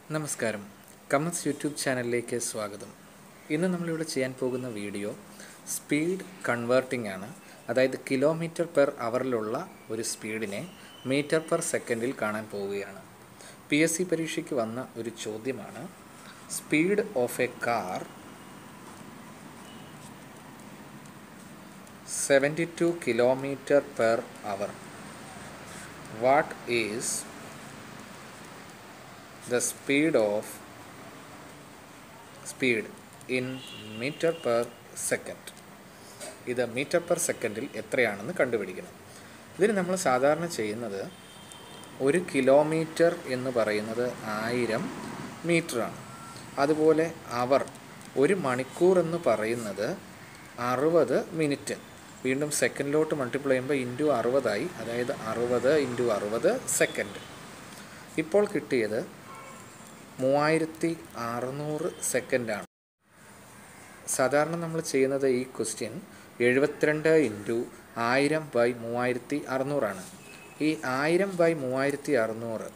നമസ്കാരം comments YouTube ചാനലിലേക്ക് സ്വാഗതം ഇന്ന് നമ്മളിവിടെ ചെയ്യാൻ പോകുന്ന വീഡിയോ സ്പീഡ് കൺവേർട്ടിംഗ് ആണ് അതായത് കിലോമീറ്റർ പെർ അവറിലുള്ള ഒരു സ്പീഡിനെ മീറ്റർ പെർ സെക്കൻഡിൽ കാണാൻ പോവുകയാണ് പി എസ് സി പരീക്ഷയ്ക്ക് വന്ന ഒരു ചോദ്യമാണ് speed of a car seventy two kilometre per hour what is the speed of speed in meter per second ഇത് മീറ്റർ പെർ സെക്കൻഡിൽ എത്രയാണെന്ന് കണ്ടുപിടിക്കണം ഇതിന് നമ്മൾ സാധാരണ ചെയ്യുന്നത് ഒരു കിലോമീറ്റർ എന്ന് പറയുന്നത് ആയിരം മീറ്ററാണ് അതുപോലെ അവർ ഒരു മണിക്കൂർ എന്ന് പറയുന്നത് അറുപത് മിനിറ്റ് വീണ്ടും സെക്കൻഡിലോട്ട് മൾട്ടിപ്ലൈ ചെയ്യുമ്പോൾ ഇൻറ്റു അറുപതായി അതായത് അറുപത് ഇൻറ്റു അറുപത് സെക്കൻഡ് ഇപ്പോൾ കിട്ടിയത് മൂവായിരത്തി അറുന്നൂറ് സെക്കൻഡാണ് സാധാരണ നമ്മൾ ചെയ്യുന്നത് ഈ ക്വസ്റ്റ്യൻ എഴുപത്തിരണ്ട് ഇൻറ്റു ആയിരം ബൈ മൂവായിരത്തി അറുന്നൂറാണ് ഈ ആയിരം ബൈ മൂവായിരത്തി അറുന്നൂറ്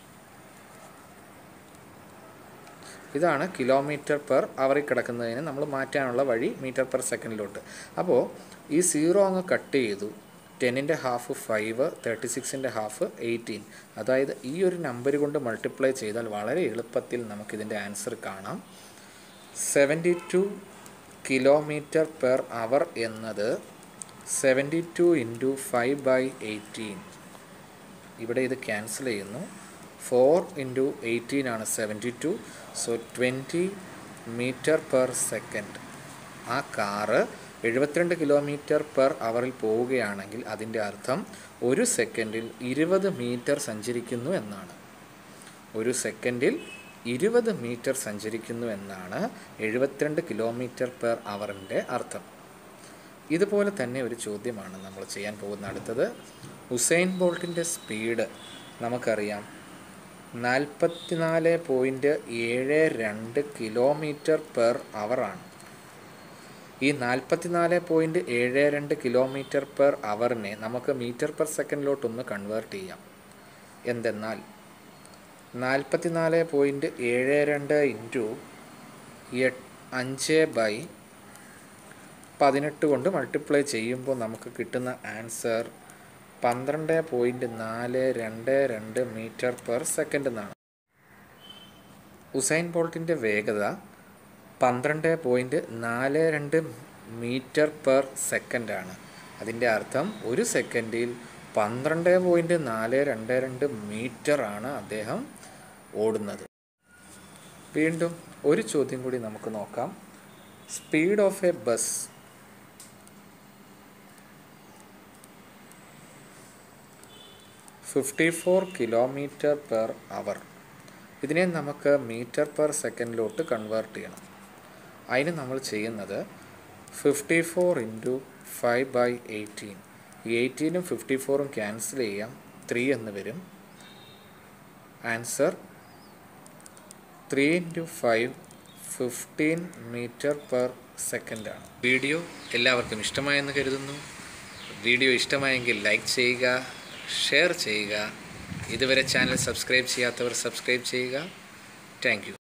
ഇതാണ് കിലോമീറ്റർ പെർ അവറിൽ കിടക്കുന്നതിന് നമ്മൾ മാറ്റാനുള്ള വഴി മീറ്റർ പെർ സെക്കൻഡിലോട്ട് അപ്പോൾ ഈ സീറോ അങ്ങ് കട്ട് ചെയ്തു ടെന്നിൻ്റെ ഹാഫ് ഫൈവ് തേർട്ടി സിക്സിൻ്റെ ഹാഫ് എയ്റ്റീൻ അതായത് ഈ ഒരു നമ്പർ കൊണ്ട് മൾട്ടിപ്ലൈ ചെയ്താൽ വളരെ എളുപ്പത്തിൽ നമുക്കിതിൻ്റെ ആൻസർ കാണാം seventy two kilometre per hour എന്നത് seventy two into five by eighteen ഇവിടെ ഇത് ക്യാൻസൽ ചെയ്യുന്നു ഫോർ ഇൻറ്റു എയ്റ്റീൻ ആണ് seventy two so twenty metre per second ആ കാറ് എഴുപത്തിരണ്ട് കിലോമീറ്റർ പെർ അവറിൽ പോവുകയാണെങ്കിൽ അതിൻ്റെ അർത്ഥം ഒരു സെക്കൻഡിൽ ഇരുപത് മീറ്റർ സഞ്ചരിക്കുന്നു എന്നാണ് ഒരു സെക്കൻഡിൽ ഇരുപത് മീറ്റർ സഞ്ചരിക്കുന്നു എന്നാണ് എഴുപത്തിരണ്ട് കിലോമീറ്റർ പെർ അവറിൻ്റെ അർത്ഥം ഇതുപോലെ തന്നെ ഒരു ചോദ്യമാണ് നമ്മൾ ചെയ്യാൻ പോകുന്ന അടുത്തത് ഉസൈൻ ബോൾട്ടിൻ്റെ സ്പീഡ് നമുക്കറിയാം നാൽപ്പത്തിനാല് പോയിൻറ്റ് ഏഴ് രണ്ട് കിലോമീറ്റർ പെർ അവറാണ് ഈ നാൽപ്പത്തിനാല് പോയിൻറ്റ് ഏഴ് രണ്ട് കിലോമീറ്റർ പെർ അവറിനെ നമുക്ക് മീറ്റർ പെർ സെക്കൻഡിലോട്ടൊന്ന് കൺവേർട്ട് ചെയ്യാം എന്തെന്നാൽ നാൽപ്പത്തിനാല് പോയിൻറ്റ് ഏഴ് രണ്ട് ഇൻറ്റു എട്ട് അഞ്ച് ബൈ പതിനെട്ട് കൊണ്ട് മൾട്ടിപ്ലൈ ചെയ്യുമ്പോൾ നമുക്ക് കിട്ടുന്ന ആൻസർ പന്ത്രണ്ട് പോയിൻറ്റ് നാല് രണ്ട് രണ്ട് മീറ്റർ പെർ സെക്കൻഡ് എന്നാണ് ഉസൈൻ ബോൾട്ടിൻ്റെ വേഗത പന്ത്രണ്ട് പോയിൻറ്റ് നാല് രണ്ട് മീറ്റർ പെർ സെക്കൻഡാണ് അതിൻ്റെ അർത്ഥം ഒരു സെക്കൻഡിൽ പന്ത്രണ്ട് പോയിൻറ്റ് നാല് രണ്ട് രണ്ട് മീറ്ററാണ് അദ്ദേഹം ഓടുന്നത് വീണ്ടും ഒരു ചോദ്യം കൂടി നമുക്ക് നോക്കാം speed of a bus fifty four kilometre per hour ഇതിനെ നമുക്ക് മീറ്റർ പെർ സെക്കൻഡിലോട്ട് കൺവേർട്ട് ചെയ്യണം അതിന് നമ്മൾ ചെയ്യുന്നത് fifty four into five by eighteen ഈ എയ്റ്റീനും ഫിഫ്റ്റി ഫോറും ക്യാൻസൽ ചെയ്യാം ത്രീ എന്ന് വരും answer three into five fifteen metre per സെക്കൻഡാണ് വീഡിയോ എല്ലാവർക്കും ഇഷ്ടമായെന്ന് കരുതുന്നു വീഡിയോ ഇഷ്ടമായെങ്കിൽ ലൈക്ക് ചെയ്യുക ഷെയർ ചെയ്യുക ഇതുവരെ ചാനൽ സബ്സ്ക്രൈബ് ചെയ്യാത്തവർ സബ്സ്ക്രൈബ് ചെയ്യുക താങ്ക്